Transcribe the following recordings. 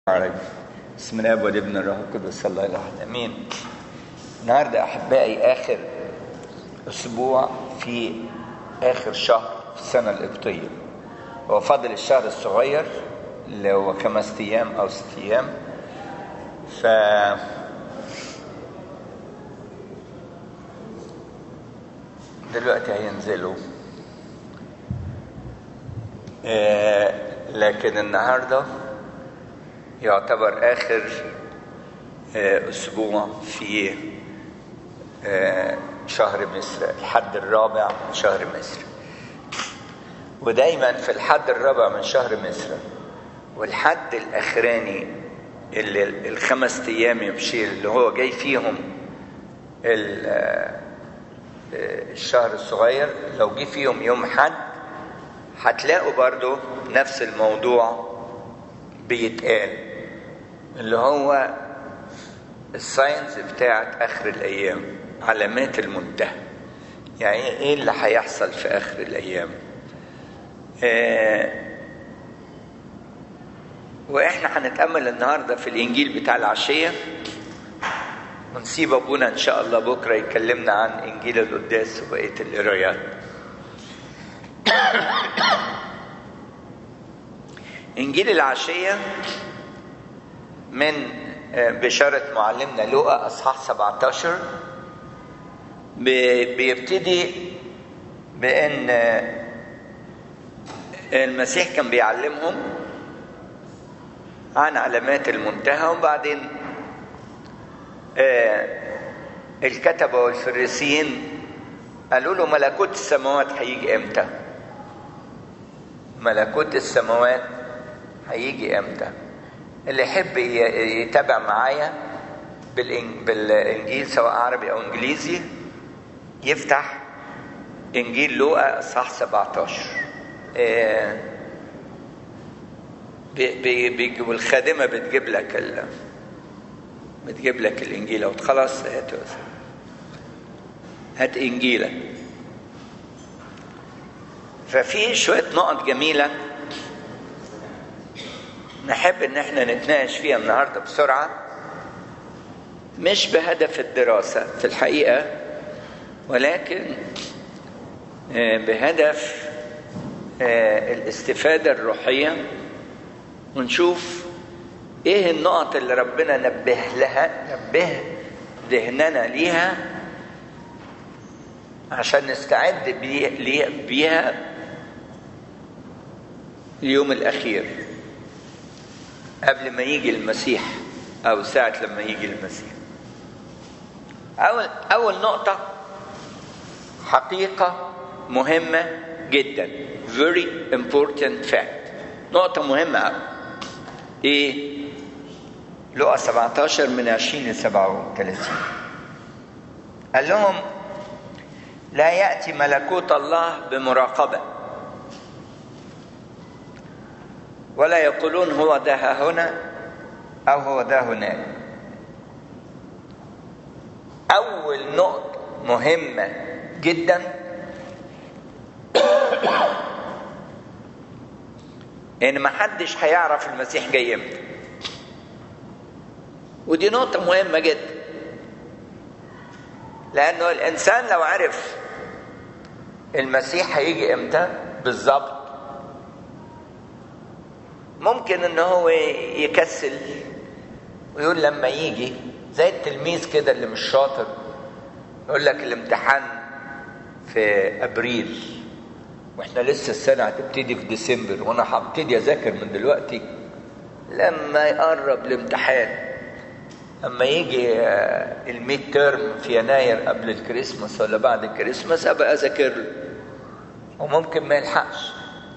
عليك بسم الله والابن الروح القدس الله الاحد امين النهارده احبائي اخر اسبوع في اخر شهر في السنه القبطيه هو فاضل الشهر الصغير اللي هو خمس ايام او ست ايام ف دلوقتي هينزلوا آه لكن النهارده يعتبر آخر أسبوع في شهر مصر الحد الرابع من شهر مصر ودايما في الحد الرابع من شهر مصر والحد الأخراني اللي الخمس أيام يمشي اللي هو جاي فيهم الشهر الصغير لو جه فيهم يوم حد هتلاقوا برضو نفس الموضوع بيتقال اللي هو الساينس بتاعت اخر الايام علامات المنتهى يعني ايه اللي هيحصل في اخر الايام آه واحنا هنتامل النهارده في الانجيل بتاع العشيه ونسيب ابونا ان شاء الله بكره يكلمنا عن انجيل القداس وبقيه القرايات انجيل العشيه من بشارة معلمنا لوقا أصحاح 17 بيبتدي بأن المسيح كان بيعلمهم عن علامات المنتهى وبعدين الكتبة والفريسيين قالوا له ملكوت السماوات هيجي امتى ملكوت السماوات هيجي امتى اللي يحب يتابع معايا بالانجيل سواء عربي او انجليزي يفتح انجيل لوقا اصحاح 17 والخادمه بتجيب لك ال... بتجيب لك الانجيل او خلاص هات هات انجيلك ففي شويه نقط جميله نحب ان احنا نتناقش فيها النهارده بسرعه مش بهدف الدراسه في الحقيقه ولكن بهدف الاستفاده الروحيه ونشوف ايه النقط اللي ربنا نبه لها نبه ذهننا ليها عشان نستعد بيها اليوم الاخير قبل ما يجي المسيح او ساعة لما يجي المسيح اول اول نقطة حقيقة مهمة جدا very important fact نقطة مهمة أوي ايه لقى 17 من 20 ل 37 قال لهم لا يأتي ملكوت الله بمراقبة ولا يقولون هو ده هنا أو هو ده هناك أول نقطة مهمة جدا إن ما حدش هيعرف المسيح جاي امتى ودي نقطة مهمة جدا لأنه الإنسان لو عرف المسيح هيجي امتى بالظبط ممكن ان هو يكسل ويقول لما يجي زي التلميذ كده اللي مش شاطر يقول لك الامتحان في ابريل واحنا لسه السنه هتبتدي في ديسمبر وانا هبتدي اذاكر من دلوقتي لما يقرب الامتحان اما يجي الميد تيرم في يناير قبل الكريسماس ولا بعد الكريسماس ابقى اذاكر له وممكن ما يلحقش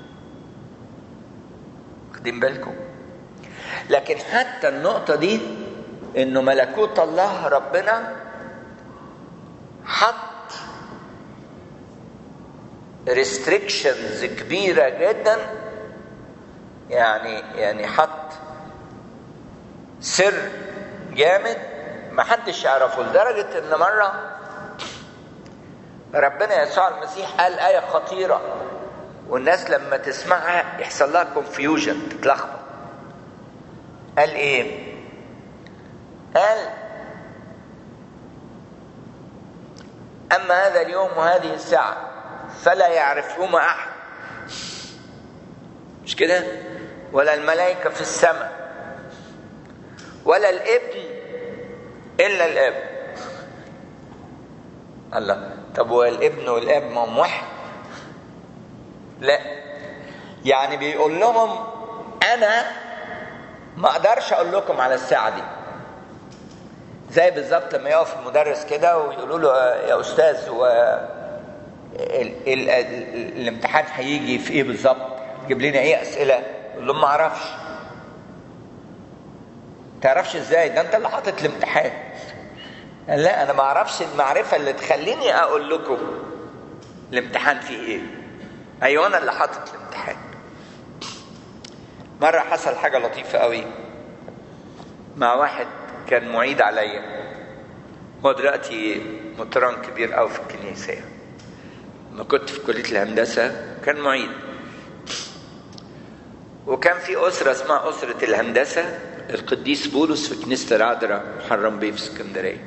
واخدين بالكم لكن حتى النقطة دي انه ملكوت الله ربنا حط ريستريكشنز كبيرة جدا يعني يعني حط سر جامد ما حدش يعرفه لدرجة ان مرة ربنا يسوع المسيح قال آية خطيرة والناس لما تسمعها يحصل لها كونفيوجن تتلخبط قال ايه قال اما هذا اليوم وهذه الساعه فلا يعرفهما احد مش كده ولا الملائكه في السماء ولا الابن الا الاب الله طب والابن والاب ما هم واحد لا يعني بيقول لهم انا ما اقدرش اقول لكم على الساعه دي زي بالظبط لما يقف المدرس كده ويقولوا له يا استاذ هو ال- ال- ال- الامتحان هيجي في ايه بالظبط جيب لنا ايه اسئله يقول لهم ما اعرفش تعرفش ازاي ده انت اللي حاطط الامتحان قال لا انا ما اعرفش المعرفه اللي تخليني اقول لكم الامتحان فيه ايه ايوه انا اللي حاطط الامتحان مره حصل حاجه لطيفه قوي مع واحد كان معيد عليا هو دلوقتي مطران كبير قوي في الكنيسه لما كنت في كليه الهندسه كان معيد وكان في أسرة اسمها أسرة الهندسة القديس بولس في كنيسة العذراء محرم بيه في اسكندرية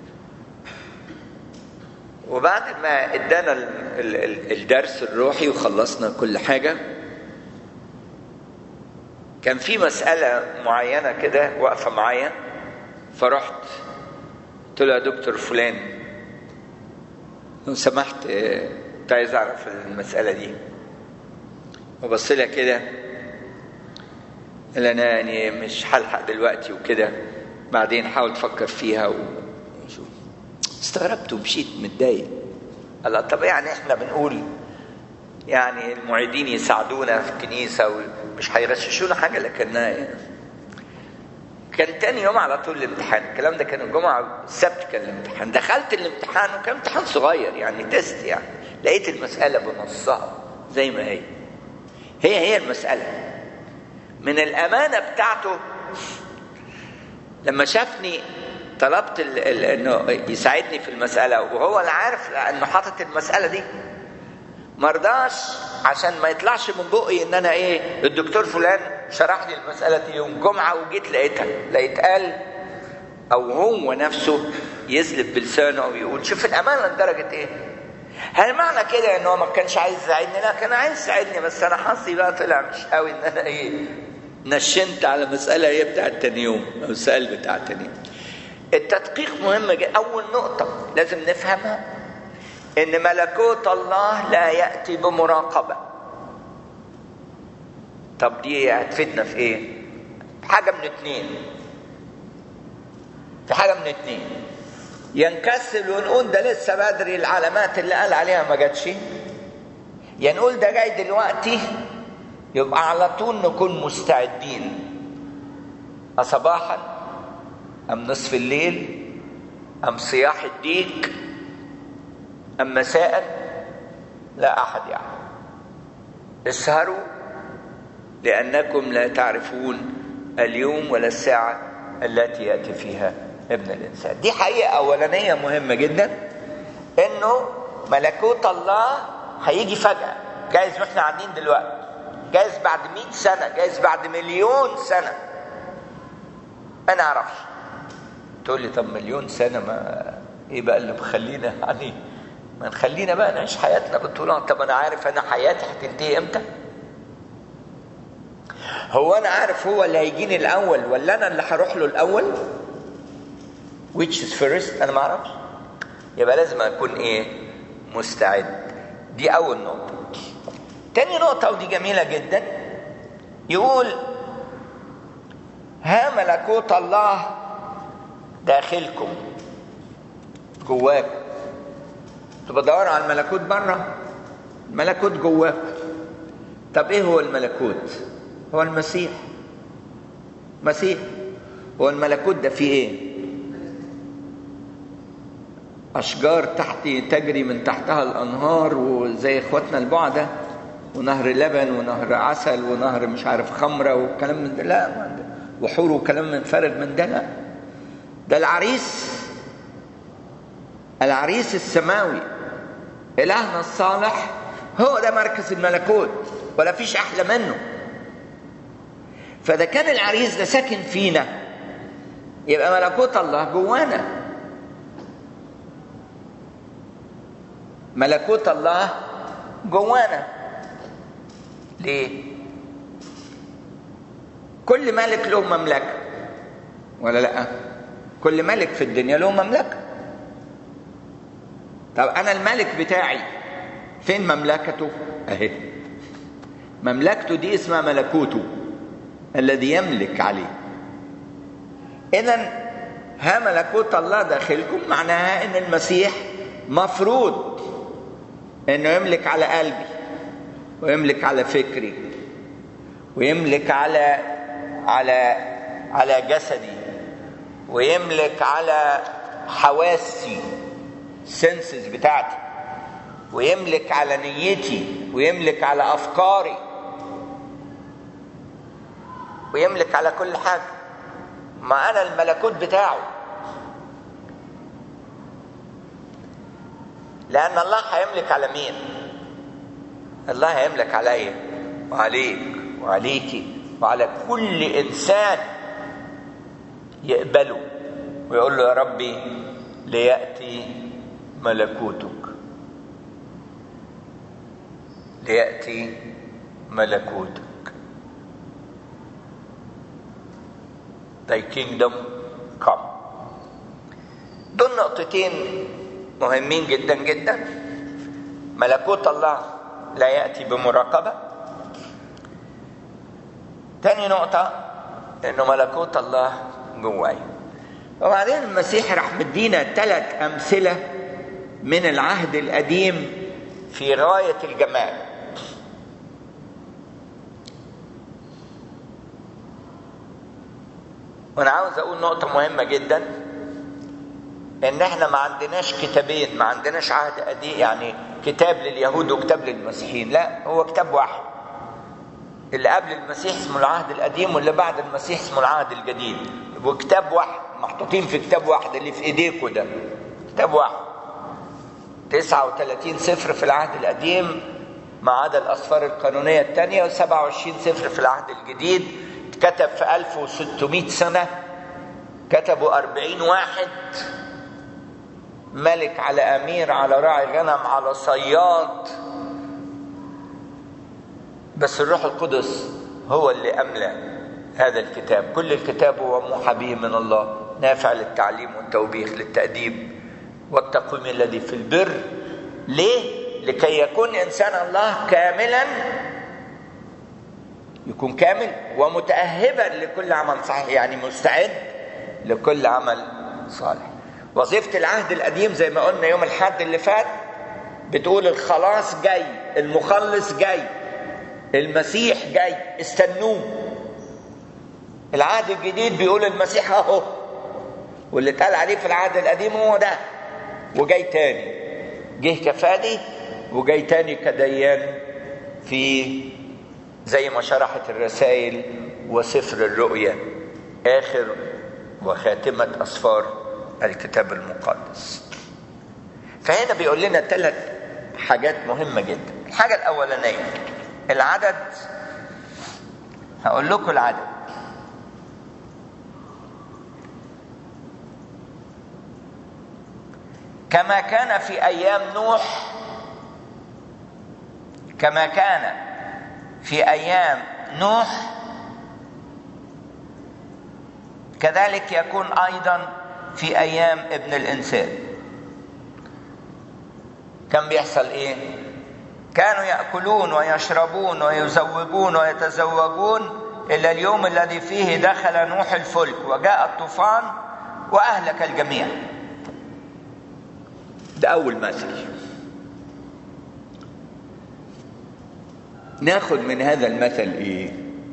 وبعد ما ادانا ال- ال- ال- الدرس الروحي وخلصنا كل حاجة كان في مسألة معينة كده واقفة معايا فرحت قلت له يا دكتور فلان لو سمحت آه، كنت عايز اعرف المسألة دي وبص لها كده قال انا يعني مش هلحق دلوقتي وكده بعدين حاول تفكر فيها وشوف استغربت ومشيت متضايق قال طب يعني احنا بنقول يعني المعيدين يساعدونا في الكنيسه ومش هيغششونا حاجه لكن كان تاني يوم على طول الامتحان الكلام ده كان الجمعه السبت كان الامتحان دخلت الامتحان وكان امتحان صغير يعني تيست يعني لقيت المساله بنصها زي ما هي هي هي المساله من الامانه بتاعته لما شافني طلبت ال- ال- انه يساعدني في المساله وهو اللي عارف انه حاطط المساله دي مرضاش عشان ما يطلعش من بقي ان انا ايه الدكتور فلان شرح لي المساله دي يوم جمعه وجيت لقيتها لقيت قال او هو نفسه يسلب بلسانه ويقول شوف الامانه لدرجه ايه هل معنى كده ان هو ما كانش عايز يساعدني لا كان عايز يساعدني بس انا حظي بقى طلع مش قوي ان انا ايه نشنت على مساله هي بتاعت تاني يوم او السؤال بتاع تاني يوم التدقيق مهم جدا اول نقطه لازم نفهمها ان ملكوت الله لا ياتي بمراقبه طب دي هتفيدنا في ايه في حاجه من اتنين في حاجه من اتنين ينكسل ونقول ده لسه بدري العلامات اللي قال عليها ما جاتش يا نقول ده جاي دلوقتي يبقى على طول نكون مستعدين أصباحا أم نصف الليل أم صياح الديك أم مساء لا أحد يعلم اسهروا لأنكم لا تعرفون اليوم ولا الساعة التي يأتي فيها ابن الإنسان دي حقيقة أولانية مهمة جدا إنه ملكوت الله هيجي فجأة جايز واحنا قاعدين دلوقتي جايز بعد مئة سنة جايز بعد مليون سنة ما نعرفش تقول لي طب مليون سنة ما ايه بقى اللي مخلينا يعني ما نخلينا بقى نعيش حياتنا بالطولة طب انا عارف انا حياتي هتنتهي امتى هو انا عارف هو اللي هيجيني الاول ولا انا اللي هروح له الاول which is first انا ما اعرفش يبقى لازم اكون ايه مستعد دي اول نقطة تاني نقطة ودي جميلة جدا يقول ها ملكوت الله داخلكم جواكم تبقى بدوروا على الملكوت بره الملكوت جواكم طب ايه هو الملكوت هو المسيح مسيح هو الملكوت ده فيه ايه اشجار تحت تجري من تحتها الانهار وزي اخواتنا البعده ونهر لبن ونهر عسل ونهر مش عارف خمره وكلام من ده لا ما ده. وحور وكلام من فارغ من ده لا ده العريس العريس السماوي إلهنا الصالح هو ده مركز الملكوت ولا فيش أحلى منه فده كان العريس ده ساكن فينا يبقى ملكوت الله جوانا ملكوت الله جوانا ليه كل ملك له مملكه ولا لا كل ملك في الدنيا له مملكه طب انا الملك بتاعي فين مملكته اهي مملكته دي اسمها ملكوته الذي يملك عليه اذا ها ملكوت الله داخلكم معناها ان المسيح مفروض انه يملك على قلبي ويملك على فكري ويملك على على على جسدي ويملك على حواسي السنسز بتاعتي ويملك على نيتي ويملك على افكاري ويملك على كل حاجه ما انا الملكوت بتاعه لان الله هيملك على مين الله هيملك عليا وعليك وعليكي وعلى كل انسان يقبله ويقول له يا ربي لياتي ملكوتك لياتي ملكوتك thy kingdom come دول نقطتين مهمين جدا جدا ملكوت الله لا ياتي بمراقبه تاني نقطه انه ملكوت الله جواي وبعدين المسيح راح مدينا ثلاث امثله من العهد القديم في غايه الجمال وانا عاوز اقول نقطه مهمه جدا ان احنا ما عندناش كتابين ما عندناش عهد قديم يعني كتاب لليهود وكتاب للمسيحيين لا هو كتاب واحد اللي قبل المسيح اسمه العهد القديم واللي بعد المسيح اسمه العهد الجديد وكتاب واحد محطوطين في كتاب واحد اللي في ايديكوا ده كتاب واحد 39 سفر في العهد القديم ما عدا الاسفار القانونيه الثانيه و27 سفر في العهد الجديد اتكتب في 1600 سنه كتبوا 40 واحد ملك على امير على راعي غنم على صياد بس الروح القدس هو اللي املى هذا الكتاب كل الكتاب هو موحى به من الله نافع للتعليم والتوبيخ للتأديب والتقويم الذي في البر ليه لكي يكون انسان الله كاملا يكون كامل ومتأهبا لكل عمل صحيح يعني مستعد لكل عمل صالح وظيفة العهد القديم زي ما قلنا يوم الحد اللي فات بتقول الخلاص جاي المخلص جاي المسيح جاي استنوه العهد الجديد بيقول المسيح اهو واللي اتقال عليه في العهد القديم هو ده وجاي تاني جه كفادي وجاي تاني كديان في زي ما شرحت الرسائل وسفر الرؤيا اخر وخاتمه اسفار الكتاب المقدس فهنا بيقول لنا ثلاث حاجات مهمه جدا الحاجه الاولانيه العدد هقول لكم العدد كما كان في ايام نوح كما كان في ايام نوح كذلك يكون ايضا في ايام ابن الانسان كان بيحصل ايه كانوا ياكلون ويشربون ويزوجون ويتزوجون الى اليوم الذي فيه دخل نوح الفلك وجاء الطوفان واهلك الجميع ده اول مثل ناخد من هذا المثل ايه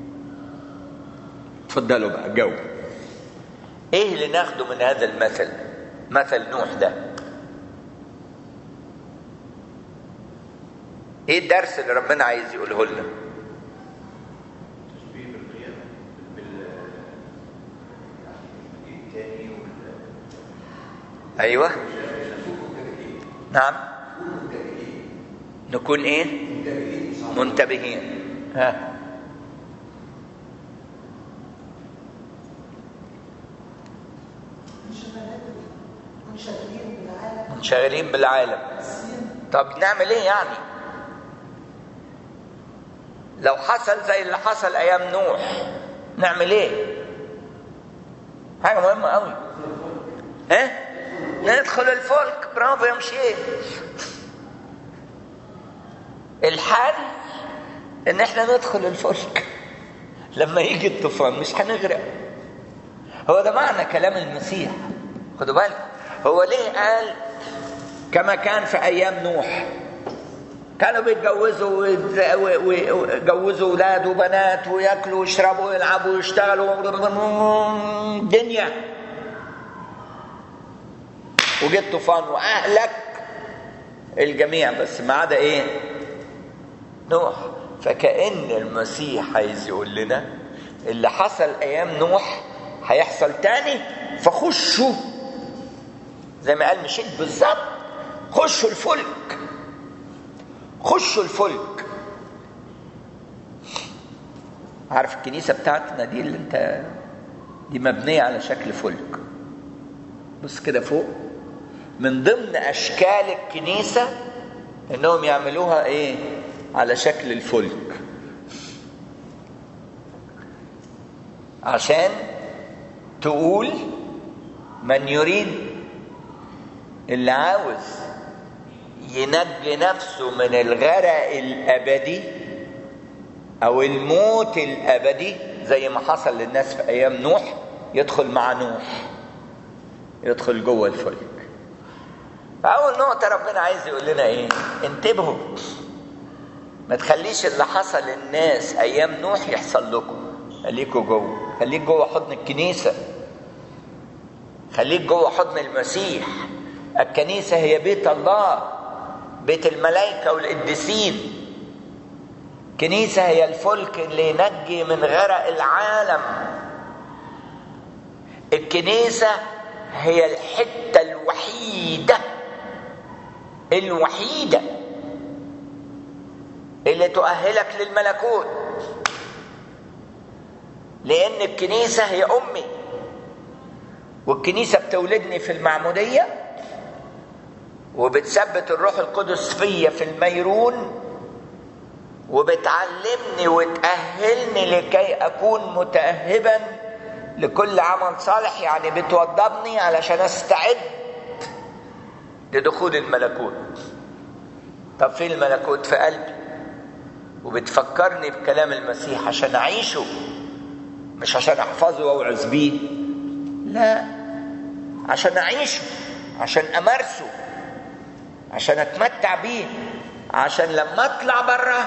اتفضلوا بقى جو ايه اللي ناخده من هذا المثل مثل نوح ده ايه الدرس اللي ربنا عايز يقوله لنا ايوه نعم نكون ايه منتبهين ها منشغلين بالعالم طب نعمل ايه يعني لو حصل زي اللي حصل ايام نوح نعمل ايه حاجه مهمه قوي ها ندخل الفلك برافو يا مشيه الحل ان احنا ندخل الفلك لما يجي الطوفان مش هنغرق هو ده معنى كلام المسيح خدوا بالك هو ليه قال كما كان في ايام نوح كانوا بيتجوزوا ويجوزوا اولاد وبنات وياكلوا ويشربوا ويلعبوا ويشتغلوا دنيا وجه طوفان واهلك الجميع بس ما عدا ايه؟ نوح فكأن المسيح عايز يقول لنا اللي حصل ايام نوح هيحصل تاني فخشوا زي ما قال مشيت بالظبط خشوا الفلك خشوا الفلك عارف الكنيسة بتاعتنا دي اللي انت دي مبنية على شكل فلك بص كده فوق من ضمن أشكال الكنيسة إنهم يعملوها إيه على شكل الفلك عشان تقول من يريد اللي عاوز ينجي نفسه من الغرق الابدي او الموت الابدي زي ما حصل للناس في ايام نوح يدخل مع نوح يدخل جوه الفلك اول نقطه ربنا عايز يقول لنا ايه انتبهوا ما تخليش اللي حصل للناس ايام نوح يحصل لكم خليكوا جوه خليك جوه حضن الكنيسه خليك جوه حضن المسيح الكنيسه هي بيت الله بيت الملائكه والقديسين كنيسه هي الفلك اللي ينجي من غرق العالم الكنيسه هي الحته الوحيده الوحيده اللي تؤهلك للملكوت لان الكنيسه هي امي والكنيسه بتولدني في المعموديه وبتثبت الروح القدس فيا في الميرون وبتعلمني وتأهلني لكي أكون متأهبا لكل عمل صالح يعني بتوضبني علشان أستعد لدخول الملكوت طب فين الملكوت في قلبي وبتفكرني بكلام المسيح عشان أعيشه مش عشان أحفظه وأوعظ بيه لا عشان أعيشه عشان أمارسه عشان أتمتع بيه عشان لما أطلع بره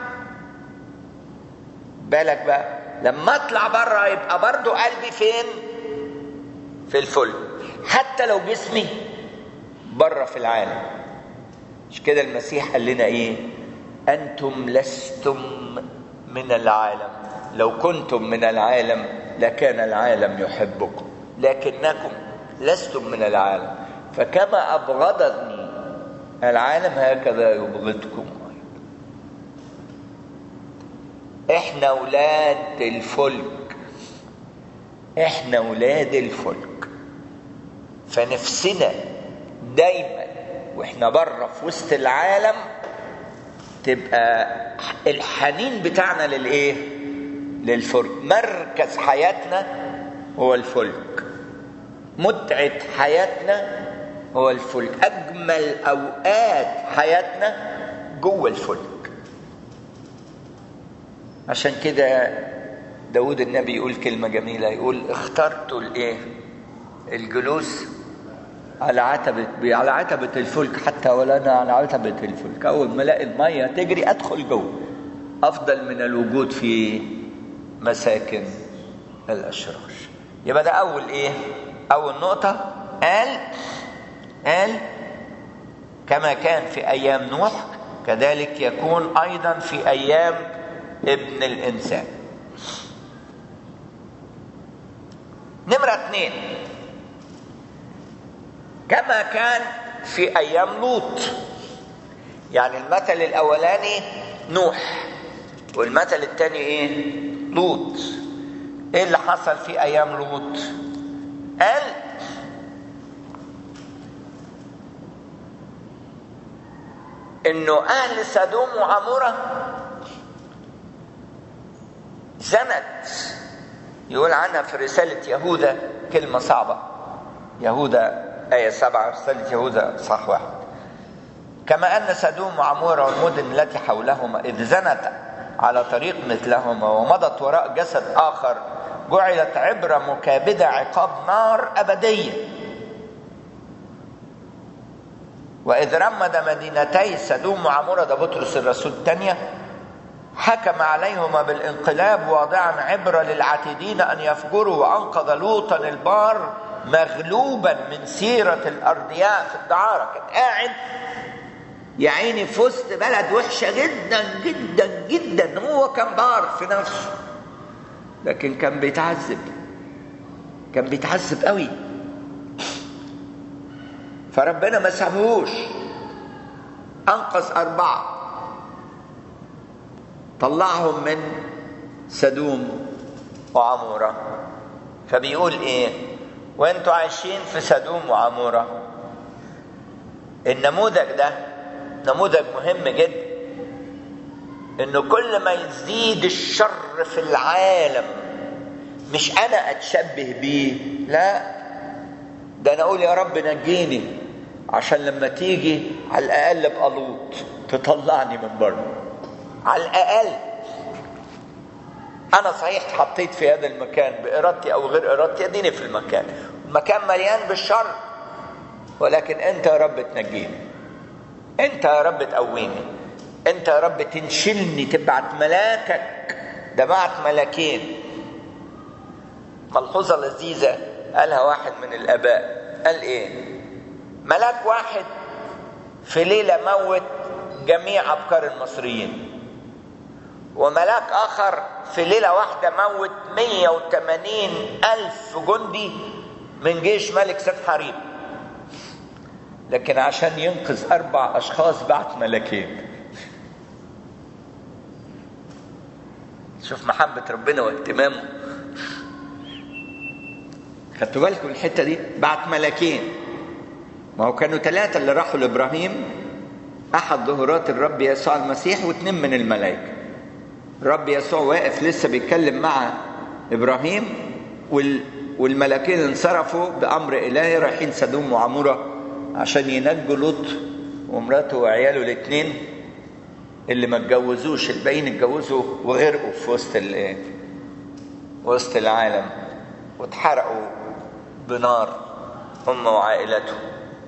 بالك بقى لما أطلع بره يبقى برضو قلبي فين في الفل حتى لو جسمي بره في العالم مش كده المسيح قال لنا ايه انتم لستم من العالم لو كنتم من العالم لكان العالم يحبكم لكنكم لستم من العالم فكما ابغضني العالم هكذا يبغضكم احنا ولاد الفلك احنا ولاد الفلك فنفسنا دايما واحنا بره في وسط العالم تبقى الحنين بتاعنا للايه للفلك مركز حياتنا هو الفلك متعة حياتنا هو الفلك أجمل أوقات حياتنا جوه الفلك عشان كده داود النبي يقول كلمة جميلة يقول اخترت الايه الجلوس على عتبة على عتبة الفلك حتى ولا أنا على عتبة الفلك أول ما ألاقي المية تجري أدخل جوه أفضل من الوجود في مساكن الأشرار يبقى ده أول إيه؟ أول نقطة قال قال كما كان في أيام نوح كذلك يكون أيضا في أيام ابن الإنسان نمرة اثنين كما كان في أيام لوط يعني المثل الأولاني نوح والمثل الثاني إيه؟ لوط إيه اللي حصل في أيام لوط؟ قال انه اهل سدوم وعموره زنت يقول عنها في رسالة يهوذا كلمة صعبة يهوذا آية سبعة رسالة يهوذا صح واحد كما أن سدوم وعمورة والمدن التي حولهما إذ زنت على طريق مثلهما ومضت وراء جسد آخر جعلت عبرة مكابدة عقاب نار أبدية وإذ رمد مدينتي سدوم وعمورة ده بطرس الرسول الثانية حكم عليهما بالانقلاب واضعا عبرة للعاتدين أن يفجروا وأنقذ لوطا البار مغلوبا من سيرة الأرضياء في الدعارة كان قاعد يا عيني في وسط بلد وحشة جدا جدا جدا هو كان بار في نفسه لكن كان بيتعذب كان بيتعذب قوي فربنا ما سابهوش أنقذ أربعة طلعهم من سدوم وعمورة فبيقول ايه وانتوا عايشين في سدوم وعمورة النموذج ده نموذج مهم جدا انه كل ما يزيد الشر في العالم مش انا اتشبه بيه لا ده انا اقول يا رب نجيني عشان لما تيجي على الاقل ابقى لوط تطلعني من بره على الاقل انا صحيح اتحطيت في هذا المكان بارادتي او غير ارادتي اديني في المكان المكان مليان بالشر ولكن انت يا رب تنجيني انت يا رب تقويني انت يا رب تنشلني تبعت ملاكك ده بعت ملاكين ملحوظه لذيذه قالها واحد من الاباء قال ايه ملاك واحد في ليله موت جميع ابكار المصريين وملاك آخر في ليلة واحدة موت 180 ألف جندي من جيش ملك سنحريب لكن عشان ينقذ أربع أشخاص بعت ملكين شوف محبة ربنا واهتمامه خدتوا بالكم الحتة دي بعت ملكين ما هو كانوا ثلاثة اللي راحوا لإبراهيم أحد ظهورات الرب يسوع المسيح واثنين من الملائكة الرب يسوع واقف لسه بيتكلم مع ابراهيم وال والملاكين انصرفوا بامر الهي رايحين سدوم وعموره عشان ينجوا لوط ومراته وعياله الاثنين اللي ما اتجوزوش الباقيين اتجوزوا وغرقوا في وسط الايه وسط العالم واتحرقوا بنار هم وعائلتهم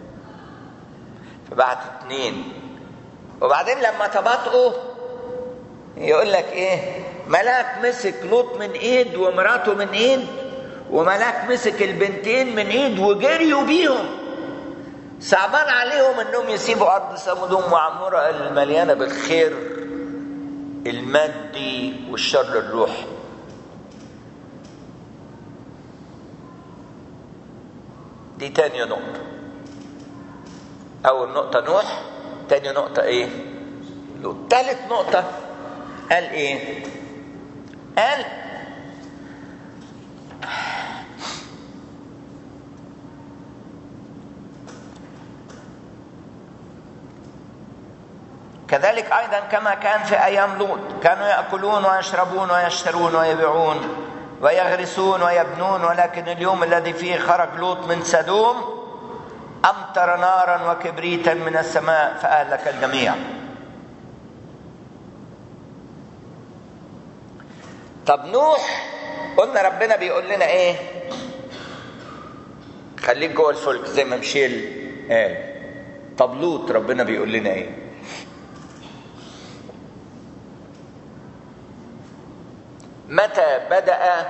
فبعت اتنين وبعدين لما تباطؤوا يقول لك ايه ملاك مسك لوط من ايد ومراته من ايد وملاك مسك البنتين من ايد وجريوا بيهم صعبان عليهم انهم يسيبوا ارض سدوم وعموره المليانه بالخير المادي والشر الروحي دي تاني نقطة أول نقطة نوح تاني نقطة إيه؟ لوط تالت نقطة قال ايه قال كذلك ايضا كما كان في ايام لوط كانوا ياكلون ويشربون ويشترون ويبيعون ويغرسون ويبنون ولكن اليوم الذي فيه خرج لوط من سدوم امطر نارا وكبريتا من السماء فاهلك الجميع طب نوح قلنا ربنا بيقول لنا ايه خليك جوه الفلك زي ما مشيل قال طب لوط ربنا بيقول لنا ايه متى بدأ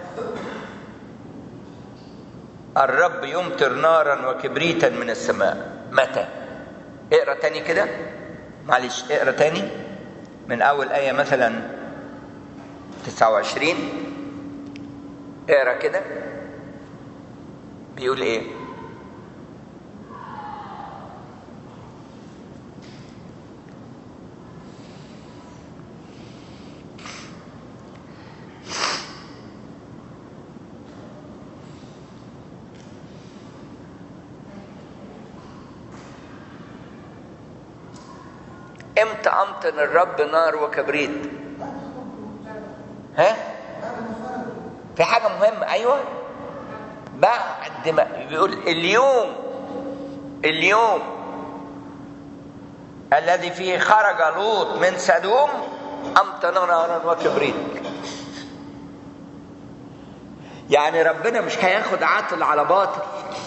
الرب يمطر نارا وكبريتا من السماء متى اقرا تاني كده معلش اقرا تاني من اول ايه مثلا 29 اقرا كده بيقول ايه امتى امطن الرب نار وكبريت ها في حاجه مهمه ايوه بعد ما بيقول اليوم اليوم الذي فيه خرج لوط من سدوم امطن نارا وكبريت يعني ربنا مش هياخد عاطل على باطل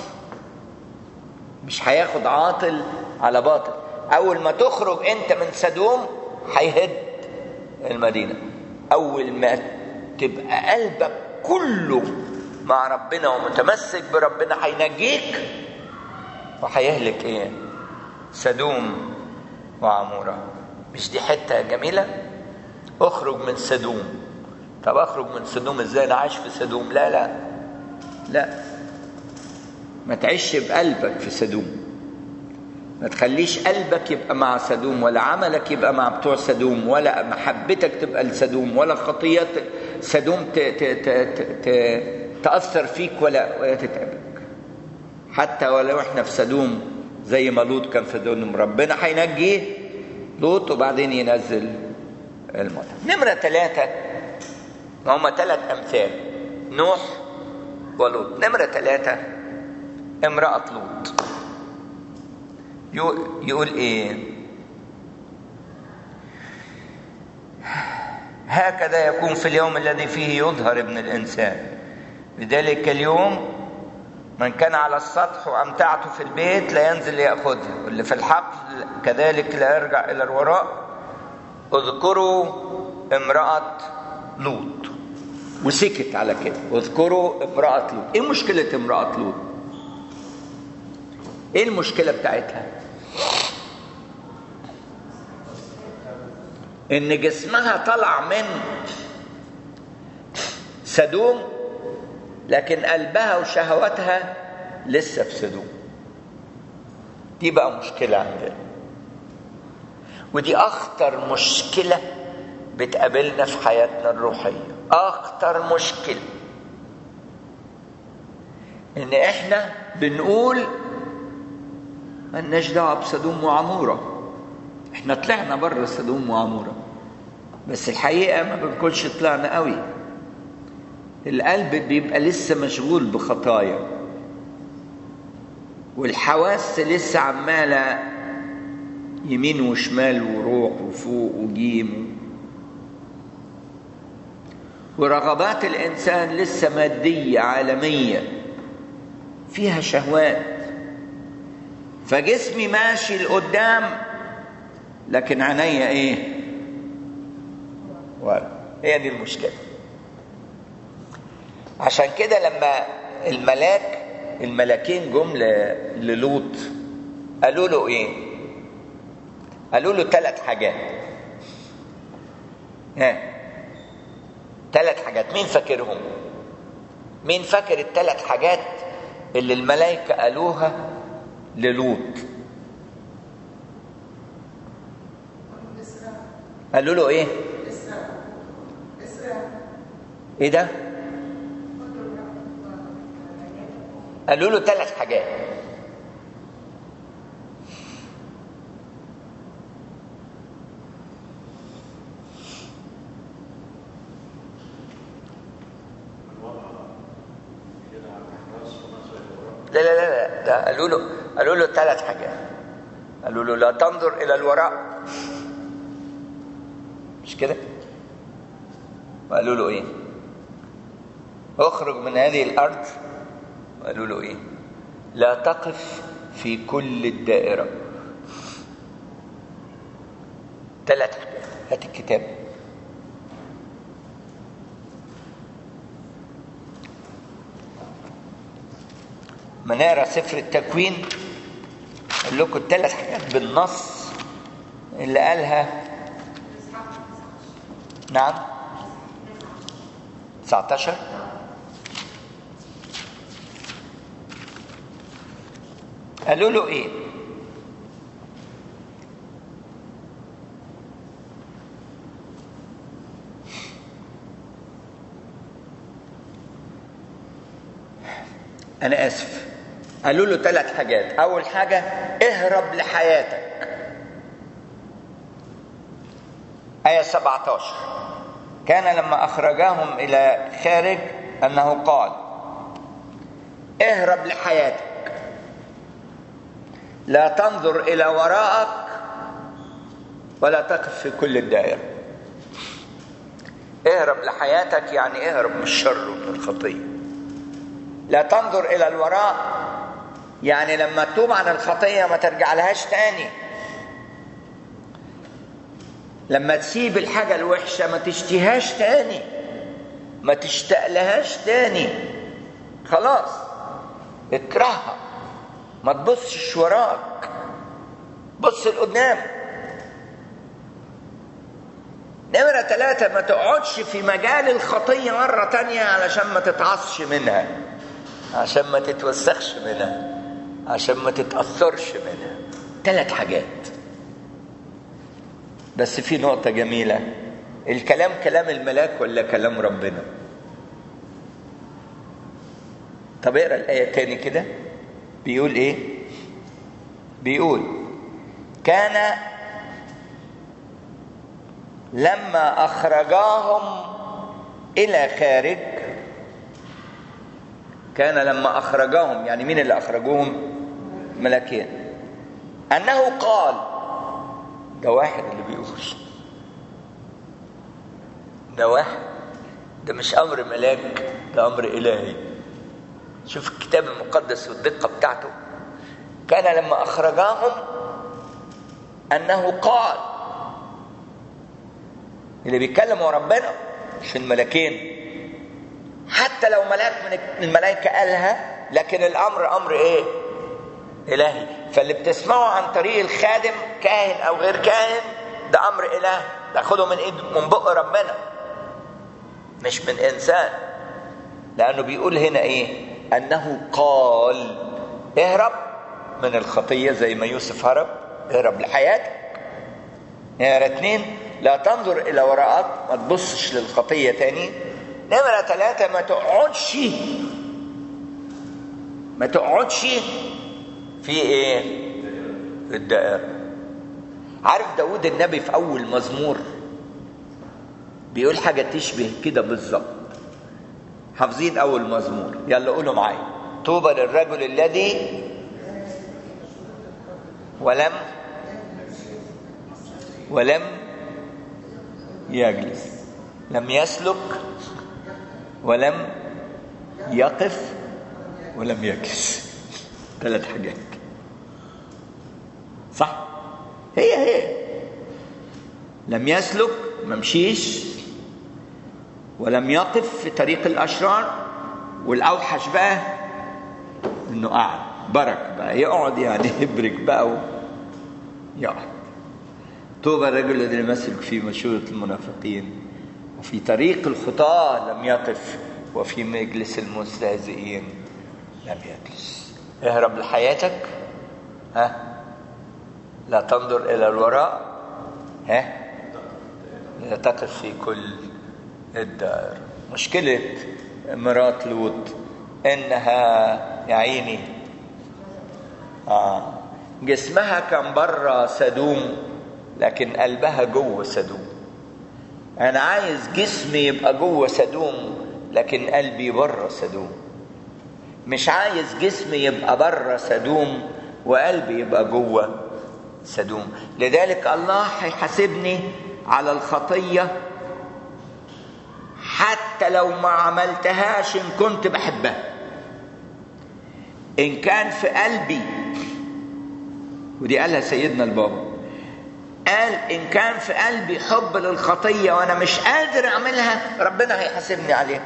مش هياخد عاطل على باطل اول ما تخرج انت من سدوم هيهد المدينه اول ما تبقى قلبك كله مع ربنا ومتمسك بربنا هينجيك وهيهلك ايه سدوم وعموره مش دي حته جميله اخرج من سدوم طب اخرج من سدوم ازاي انا عايش في سدوم لا لا لا ما تعيش بقلبك في سدوم ما تخليش قلبك يبقى مع سدوم ولا عملك يبقى مع بتوع سدوم ولا محبتك تبقى لسدوم ولا خطيات سدوم ت ت ت ت ت تأثر فيك ولا ولا تتعبك حتى ولو احنا في سدوم زي ما لوط كان في سدوم ربنا هينجيه لوط وبعدين ينزل المطر نمرة ثلاثة هما ثلاث أمثال نوح ولوط نمرة ثلاثة امرأة لوط يقول ايه هكذا يكون في اليوم الذي فيه يظهر ابن الانسان بذلك اليوم من كان على السطح وامتعته في البيت لا ينزل ياخذها واللي في الحقل كذلك لا يرجع الى الوراء اذكروا امراه لوط وسكت على كده اذكروا امراه لوط ايه مشكله امراه لوط ايه المشكله بتاعتها ان جسمها طلع من سدوم لكن قلبها وشهواتها لسه في سدوم دي بقى مشكله عندنا ودي اخطر مشكله بتقابلنا في حياتنا الروحيه اخطر مشكله ان احنا بنقول ملناش دعوه بسدوم وعموره احنا طلعنا بره سدوم وعموره بس الحقيقه ما بنكونش طلعنا قوي القلب بيبقى لسه مشغول بخطايا والحواس لسه عماله يمين وشمال وروح وفوق وجيم ورغبات الانسان لسه ماديه عالميه فيها شهوات فجسمي ماشي لقدام لكن عينيا ايه ورا هي دي المشكله عشان كده لما الملاك الملاكين جم للوط قالوا له ايه قالوا له ثلاث حاجات ها ثلاث حاجات مين فاكرهم مين فاكر الثلاث حاجات اللي الملائكه قالوها للوط قالوا له ايه ايه ده قالوا له ثلاث حاجات لا لا لا لا ده قالوا له قالوا له ثلاث حاجات قالوا له لا تنظر الى الوراء مش كده وقالوا له ايه اخرج من هذه الارض وقالوا له ايه لا تقف في كل الدائرة ثلاث حاجات هات الكتاب ما نقرا سفر التكوين اقول لكم الثلاث حاجات بالنص اللي قالها نعم 19 قالوا له ايه انا اسف قالوا له ثلاث حاجات اول حاجه اهرب لحياتك آية 17 كان لما أخرجاهم إلى خارج أنه قال اهرب لحياتك لا تنظر إلى وراءك ولا تقف في كل الدائرة اهرب لحياتك يعني اهرب من الشر ومن الخطية لا تنظر إلى الوراء يعني لما تتوب عن الخطية ما ترجع لهاش تاني لما تسيب الحاجة الوحشة ما تشتهاش تاني ما تشتاق لهاش تاني خلاص اكرهها ما تبصش وراك بص لقدام نمرة ثلاثة ما تقعدش في مجال الخطية مرة تانية علشان ما تتعصش منها عشان ما تتوسخش منها عشان ما تتأثرش منها ثلاث حاجات بس في نقطة جميلة الكلام كلام الملاك ولا كلام ربنا طب اقرا الآية تاني كده بيقول ايه بيقول كان لما أخرجاهم إلى خارج كان لما أخرجاهم يعني مين اللي أخرجوهم ملكين أنه قال ده واحد اللي بيقول ده واحد ده مش أمر ملاك ده أمر إلهي شوف الكتاب المقدس والدقة بتاعته كان لما أخرجاهم أنه قال اللي بيتكلم هو ربنا مش الملكين حتى لو ملاك من الملائكة قالها لكن الأمر أمر إيه؟ إلهي فاللي بتسمعه عن طريق الخادم كاهن أو غير كاهن ده أمر إلهي تاخده من إيد من بق ربنا مش من إنسان لأنه بيقول هنا إيه؟ أنه قال اهرب من الخطية زي ما يوسف هرب اهرب لحياتك نمرة اتنين لا تنظر إلى وراءك ما تبصش للخطية تاني نمرة ثلاثة ما تقعدش ما تقعدش في ايه في الدائرة عارف داود النبي في أول مزمور بيقول حاجة تشبه كده بالظبط حافظين أول مزمور يلا قولوا معايا طوبى للرجل الذي ولم ولم يجلس لم يسلك ولم يقف ولم يجلس ثلاث حاجات صح هي هي لم يسلك ما مشيش ولم يقف في طريق الاشرار والاوحش بقى انه قعد برك بقى يقعد يعني يبرك بقى يقعد طوبى الرجل الذي لم يسلك في مشورة المنافقين وفي طريق الخطاة لم يقف وفي مجلس المستهزئين لم يجلس اهرب لحياتك ها لا تنظر إلى الوراء ها لا تقف في كل الدائرة مشكلة مرات لوط إنها يا عيني آه جسمها كان بره سدوم لكن قلبها جوه سدوم انا عايز جسمي يبقى جوه سدوم لكن قلبي بره سدوم مش عايز جسمي يبقى بره سدوم وقلبي يبقى جوه سدوم لذلك الله هيحاسبني على الخطيه حتى لو ما عملتهاش ان كنت بحبها ان كان في قلبي ودي قالها سيدنا البابا قال ان كان في قلبي حب للخطيه وانا مش قادر اعملها ربنا هيحاسبني عليها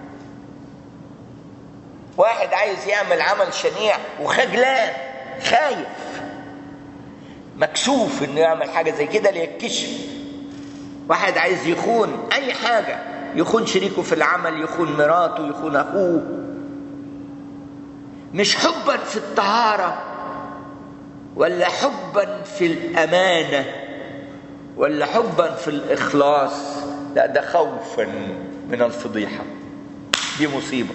واحد عايز يعمل عمل شنيع وخجلان خايف مكسوف انه يعمل حاجه زي كده ليتكشف واحد عايز يخون اي حاجه يخون شريكه في العمل يخون مراته يخون اخوه مش حبا في الطهاره ولا حبا في الامانه ولا حبا في الاخلاص لا ده خوفا من الفضيحه دي مصيبه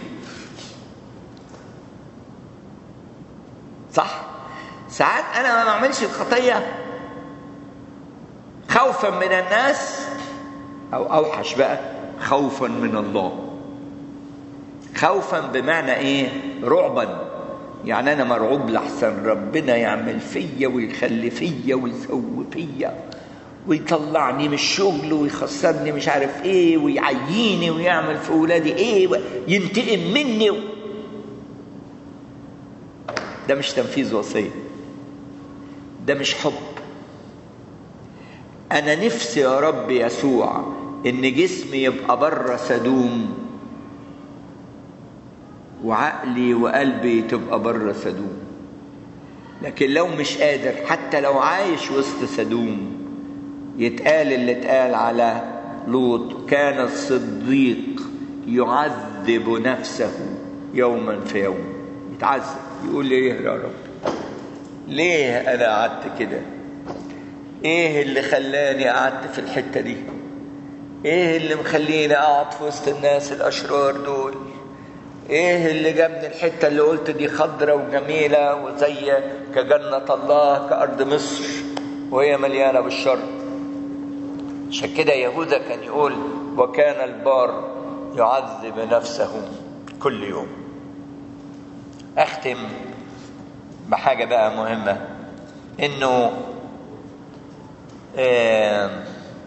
صح ساعات انا ما بعملش الخطيه خوفا من الناس او اوحش بقى خوفا من الله خوفا بمعنى ايه رعبا يعني انا مرعوب لحسن ربنا يعمل فيا ويخلي فيا ويسوي فيا ويطلعني من الشغل ويخسرني مش عارف ايه ويعييني ويعمل في ولادي ايه ينتقم مني و... ده مش تنفيذ وصيه ده مش حب انا نفسي يا رب يسوع ان جسمي يبقى بره سدوم وعقلي وقلبي تبقى بره سدوم لكن لو مش قادر حتى لو عايش وسط سدوم يتقال اللي اتقال على لوط كان الصديق يعذب نفسه يوما في يوم يتعذب يقول ايه يا رب ليه انا قعدت كده ايه اللي خلاني قعدت في الحته دي ايه اللي مخليني اقعد في وسط الناس الاشرار دول ايه اللي جابني الحته اللي قلت دي خضره وجميله وزي كجنه الله كارض مصر وهي مليانه بالشر عشان كده يهوذا كان يقول وكان البار يعذب نفسه كل يوم اختم بحاجه بقى مهمه انه آه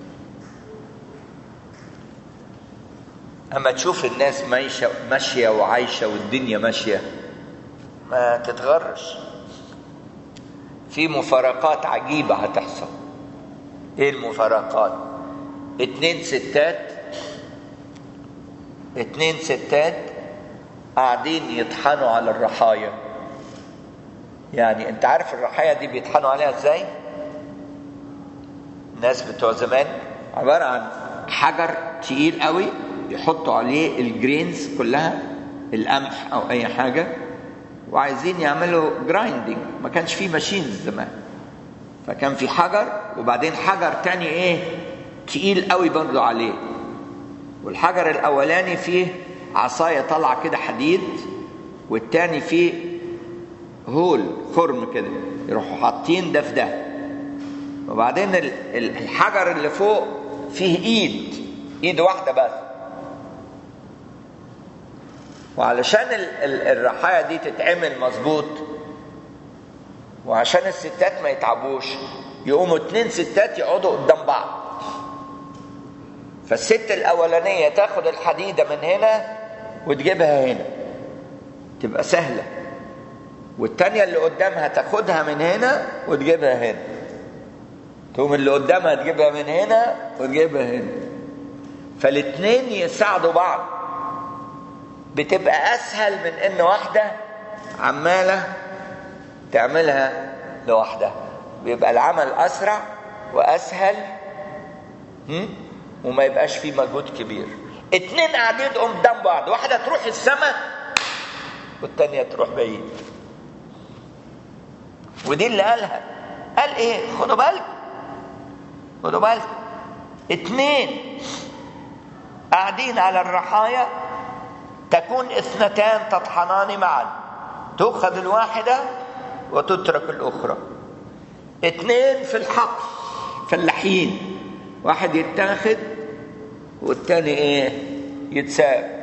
اما تشوف الناس ماشيه ماشيه وعايشه والدنيا ماشيه ما تتغرش في مفارقات عجيبه هتحصل ايه المفارقات اتنين ستات اتنين ستات قاعدين يطحنوا على الرحايا يعني انت عارف الرحايا دي بيطحنوا عليها ازاي الناس بتوع زمان عباره عن حجر تقيل قوي يحطوا عليه الجرينز كلها القمح او اي حاجه وعايزين يعملوا جرايندنج ما كانش فيه ماشينز زمان فكان في حجر وبعدين حجر تاني ايه تقيل قوي برضه عليه والحجر الاولاني فيه عصايه طالعه كده حديد والتاني فيه هول خرم كده يروحوا حاطين ده في ده وبعدين الحجر اللي فوق فيه ايد ايد واحده بس وعلشان الرحايا دي تتعمل مظبوط وعشان الستات ما يتعبوش يقوموا اتنين ستات يقعدوا قدام بعض فالست الاولانيه تاخد الحديده من هنا وتجيبها هنا تبقى سهله والتانيه اللي قدامها تاخدها من هنا وتجيبها هنا تقوم اللي قدامها تجيبها من هنا وتجيبها هنا فالاتنين يساعدوا بعض بتبقى اسهل من ان واحده عماله تعملها لوحدها بيبقى العمل اسرع واسهل وما يبقاش فيه مجهود كبير اتنين قاعدين قدام بعض واحده تروح السماء والتانيه تروح بعيد ودي اللي قالها قال ايه خدوا بالكم خدوا بالكم اتنين قاعدين على الرحايا تكون اثنتان تطحنان معا تؤخذ الواحدة وتترك الأخرى اتنين في الحقل فلاحين واحد يتاخد والتاني ايه يتساب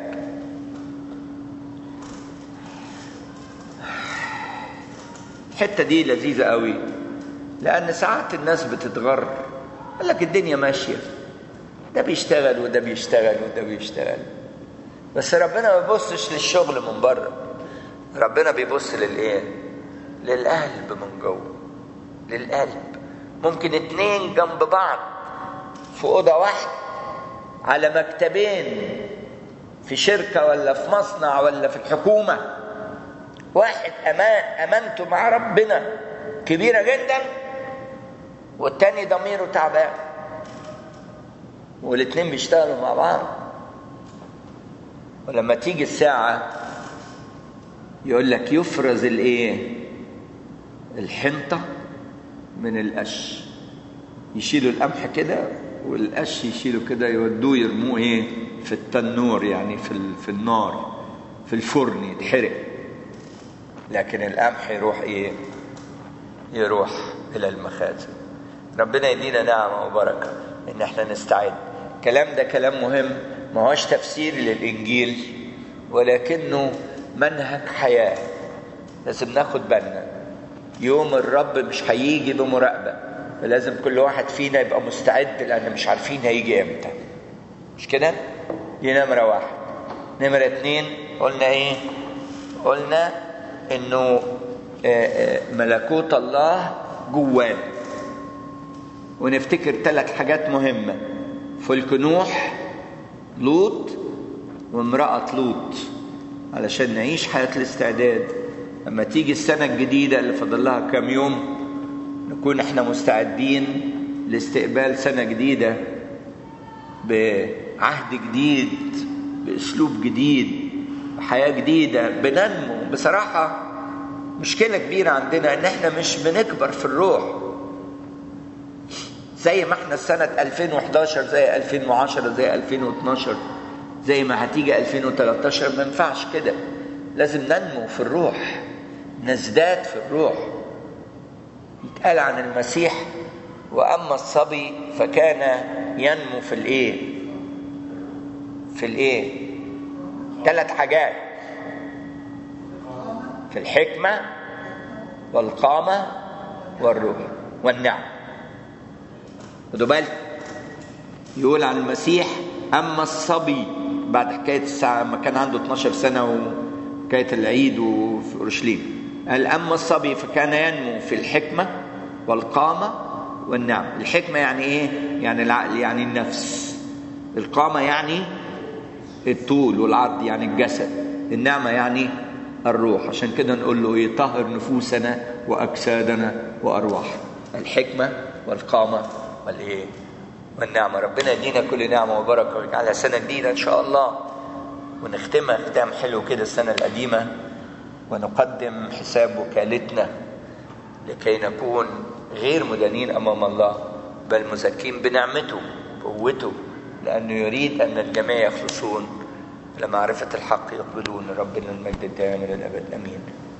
الحتة دي لذيذة قوي لأن ساعات الناس بتتغر قال لك الدنيا ماشية ده بيشتغل وده بيشتغل وده بيشتغل بس ربنا ما بيبصش للشغل من بره ربنا بيبص للايه للقلب من جوه للقلب ممكن اتنين جنب بعض في اوضه واحده على مكتبين في شركه ولا في مصنع ولا في الحكومه واحد امان امانته مع ربنا كبيره جدا والتاني ضميره تعبان والاتنين بيشتغلوا مع بعض ولما تيجي الساعة يقول لك يفرز الايه الحنطة من القش يشيلوا القمح كده والقش يشيلوا كده يودوه يرموه ايه في التنور يعني في في النار في الفرن يتحرق لكن القمح يروح ايه يروح الى المخازن ربنا يدينا نعمة وبركة ان احنا نستعد الكلام ده كلام مهم ما هوش تفسير للإنجيل ولكنه منهج حياة لازم ناخد بالنا يوم الرب مش هيجي بمراقبة فلازم كل واحد فينا يبقى مستعد لأن مش عارفين هيجي امتى مش كده؟ دي نمرة واحد نمرة اتنين قلنا ايه؟ قلنا انه ملكوت الله جوانا ونفتكر ثلاث حاجات مهمة فلك نوح لوط وامرأة لوط علشان نعيش حياة الاستعداد لما تيجي السنة الجديدة اللي فاضل لها كام يوم نكون احنا مستعدين لاستقبال سنة جديدة بعهد جديد بأسلوب جديد بحياة جديدة بننمو بصراحة مشكلة كبيرة عندنا ان احنا مش بنكبر في الروح زي ما احنا سنة 2011 زي 2010 زي 2012 زي ما هتيجي 2013 ما ينفعش كده لازم ننمو في الروح نزداد في الروح يتقال عن المسيح واما الصبي فكان ينمو في الايه في الايه ثلاث حاجات في الحكمه والقامه والروح والنعم خدوا بالكم يقول عن المسيح اما الصبي بعد حكايه الساعه ما كان عنده 12 سنه وحكايه العيد وفي اورشليم قال اما الصبي فكان ينمو في الحكمه والقامه والنعم الحكمه يعني ايه يعني العقل يعني النفس القامه يعني الطول والعرض يعني الجسد النعمه يعني الروح عشان كده نقول له ايه طهر نفوسنا واجسادنا وارواحنا الحكمه والقامه والايه والنعمه ربنا يدينا كل نعمه وبركه ويجعلها سنه جديده ان شاء الله ونختمها ختام حلو كده السنه القديمه ونقدم حساب وكالتنا لكي نكون غير مدانين امام الله بل مزكين بنعمته وقوته لانه يريد ان الجميع يخلصون لمعرفه الحق يقبلون ربنا المجد الدائم الى الابد امين